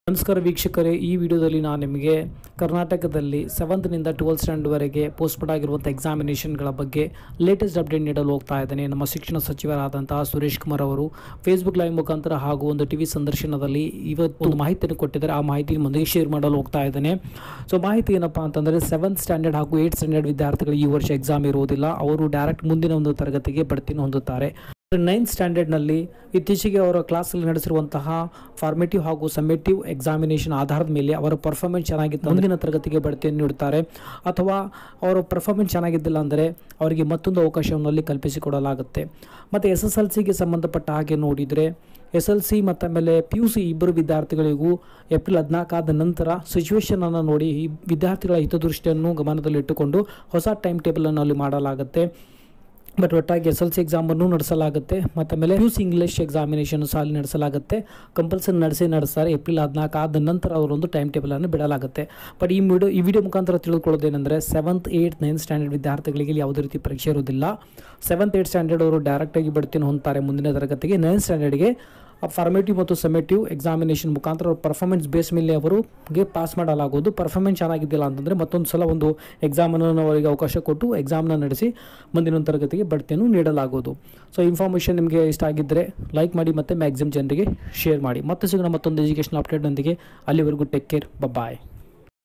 ನಮಸ್ಕಾರ ವೀಕ್ಷಕರೇ ಈ ವಿಡಿಯೋದಲ್ಲಿ ನಾನು ನಿಮಗೆ ಕರ್ನಾಟಕದಲ್ಲಿ ಸೆವೆಂತ್ನಿಂದ ಟ್ವೆಲ್ತ್ ಸ್ಟ್ಯಾಂಡರ್ಡ್ವರೆಗೆ ಪೋಸ್ಟ್ಪೋನ್ ಆಗಿರುವಂಥ ಎಕ್ಸಾಮಿನೇಷನ್ಗಳ ಬಗ್ಗೆ ಲೇಟೆಸ್ಟ್ ಅಪ್ಡೇಟ್ ನೀಡಲು ಹೋಗ್ತಾ ಇದ್ದೇನೆ ನಮ್ಮ ಶಿಕ್ಷಣ ಸಚಿವರಾದಂತಹ ಸುರೇಶ್ ಕುಮಾರ್ ಅವರು ಫೇಸ್ಬುಕ್ ಲೈವ್ ಮುಖಾಂತರ ಹಾಗೂ ಒಂದು ಟಿವಿ ಸಂದರ್ಶನದಲ್ಲಿ ಇವತ್ತು ಒಂದು ಮಾಹಿತಿಯನ್ನು ಕೊಟ್ಟಿದ್ದಾರೆ ಆ ಮಾಹಿತಿ ಮುಂದೆ ಶೇರ್ ಮಾಡಲು ಹೋಗ್ತಾ ಇದ್ದೇನೆ ಸೊ ಮಾಹಿತಿ ಏನಪ್ಪಾ ಅಂತಂದರೆ ಸೆವೆಂತ್ ಸ್ಟ್ಯಾಂಡರ್ಡ್ ಹಾಗೂ ಏಯ್ಟ್ ಸ್ಟ್ಯಾಂಡರ್ಡ್ ವಿದ್ಯಾರ್ಥಿಗಳು ಈ ವರ್ಷ ಎಕ್ಸಾಮ್ ಇರುವುದಿಲ್ಲ ಅವರು ಡೈರೆಕ್ಟ್ ಮುಂದಿನ ಒಂದು ತರಗತಿಗೆ ಬಡ್ತಿನ ಹೊಂದುತ್ತಾರೆ ನೈನ್ತ್ ಸ್ಟ್ಯಾಂಡರ್ಡ್ನಲ್ಲಿ ಇತ್ತೀಚೆಗೆ ಅವರ ಕ್ಲಾಸಲ್ಲಿ ನಡೆಸಿರುವಂತಹ ಫಾರ್ಮೇಟಿವ್ ಹಾಗೂ ಸಮ್ಮೇಟಿವ್ ಎಕ್ಸಾಮಿನೇಷನ್ ಆಧಾರದ ಮೇಲೆ ಅವರ ಪರ್ಫಾರ್ಮೆನ್ಸ್ ಚೆನ್ನಾಗಿತ್ತು ಮುಂದಿನ ತರಗತಿಗೆ ಬಡ್ತಿಯನ್ನು ನೀಡುತ್ತಾರೆ ಅಥವಾ ಅವರ ಪರ್ಫಾರ್ಮೆನ್ಸ್ ಚೆನ್ನಾಗಿದ್ದಿಲ್ಲ ಅಂದರೆ ಅವರಿಗೆ ಮತ್ತೊಂದು ಅವಕಾಶವನ್ನು ಅಲ್ಲಿ ಕಲ್ಪಿಸಿಕೊಡಲಾಗುತ್ತೆ ಮತ್ತು ಎಸ್ ಎಸ್ ಎಲ್ ಸಿಗೆ ಸಂಬಂಧಪಟ್ಟ ಹಾಗೆ ನೋಡಿದರೆ ಎಸ್ ಎಲ್ ಸಿ ಮತ್ತು ಆಮೇಲೆ ಪಿ ಯು ಸಿ ಇಬ್ಬರು ವಿದ್ಯಾರ್ಥಿಗಳಿಗೂ ಏಪ್ರಿಲ್ ಹದಿನಾಲ್ಕಾದ ನಂತರ ಸಿಚುವೇಶನನ್ನು ನೋಡಿ ಈ ವಿದ್ಯಾರ್ಥಿಗಳ ಹಿತದೃಷ್ಟಿಯನ್ನು ಗಮನದಲ್ಲಿಟ್ಟುಕೊಂಡು ಹೊಸ ಟೈಮ್ ಟೇಬಲನ್ನು ಅಲ್ಲಿ ಮಾಡಲಾಗುತ್ತೆ ಬಟ್ ಒಟ್ಟಾಗಿ ಎಸ್ ಎಲ್ ಸಿ ಎಕ್ಸಾಮನ್ನು ನಡೆಸಲಾಗುತ್ತೆ ಮತ್ತು ಆಮೇಲೆ P U C English examination ಸಹ ಅಲ್ಲಿ ನಡೆಸಲಾಗುತ್ತೆ ಕಂಪಲ್ಸರಿ ನಡೆಸಿ ನಡೆಸ್ತಾರೆ ಏಪ್ರಿಲ್ ಹದಿನಾಲ್ಕು ಆದ ನಂತರ ಅವರೊಂದು ಟೈಮ್ ಟೇಬಲನ್ನು ಬಿಡಲಾಗುತ್ತೆ ಬಟ್ ಈ ವಿಡಿಯೋ ಈ ವಿಡಿಯೋ ಮುಖಾಂತರ ತಿಳಿದುಕೊಳ್ಳೋದೇನೆಂದರೆ ಸೆವೆಂತ್ ಏಯ್ಟ್ ನೈನ್ತ್ ಸ್ಟ್ಯಾಂಡರ್ಡ್ ವಿದ್ಯಾರ್ಥಿಗಳಿಗೆ ಇಲ್ಲಿ ಯಾವುದೇ ರೀತಿ ಪರೀಕ್ಷೆ ಇರೋದಿಲ್ಲ ಸೆವೆಂತ್ ಏಯ್ಟ್ ಸ್ಟ್ಯಾಂಡರ್ಡ್ ಅವರು ಡೈರೆಕ್ಟಾಗಿ ಬಡ್ತಿನ ಹೊಂದ್ತಾರೆ ಮುಂದಿನ ತರಗತಿಗೆ ನೈನ್ತ್ ಸ್ಟ್ಯಾಂಡರ್ಡ್ಗೆ ಫಾರ್ಮೇಟಿವ್ ಮತ್ತು ಸಮೇಟಿವ್ ಎಕ್ಸಾಮಿನೇಷನ್ ಮುಖಾಂತರ ಅವ್ರ ಪರ್ಫಾರ್ಮೆನ್ಸ್ ಬೇಸ್ ಮೇಲೆ ಅವರಿಗೆ ಪಾಸ್ ಮಾಡಲಾಗುವುದು ಪರ್ಫಾರ್ಮೆನ್ಸ್ ಚೆನ್ನಾಗಿದ್ದಿಲ್ಲ ಅಂತಂದರೆ ಮತ್ತೊಂದು ಸಲ ಒಂದು ಎಕ್ಸಾಮನ್ನು ಅವರಿಗೆ ಅವಕಾಶ ಕೊಟ್ಟು ಎಕ್ಸಾಮ್ನ ನಡೆಸಿ ಮುಂದಿನ ಒಂದು ತರಗತಿಗೆ ಬಡ್ತಿಯನ್ನು ನೀಡಲಾಗುವುದು ಸೊ ಇನ್ಫಾರ್ಮೇಷನ್ ನಿಮಗೆ ಇಷ್ಟ ಆಗಿದ್ದರೆ ಲೈಕ್ ಮಾಡಿ ಮತ್ತು ಮ್ಯಾಕ್ಸಿಮಮ್ ಜನರಿಗೆ ಶೇರ್ ಮಾಡಿ ಮತ್ತೆ ಸಿಗೋಣ ಮತ್ತೊಂದು ಎಜುಕೇಷನ್ ಅಪ್ಡೇಟ್ನೊಂದಿಗೆ ಅಲ್ಲಿವರೆಗೂ ಟೇಕ್ ಕೇರ್ ಬಾಯ್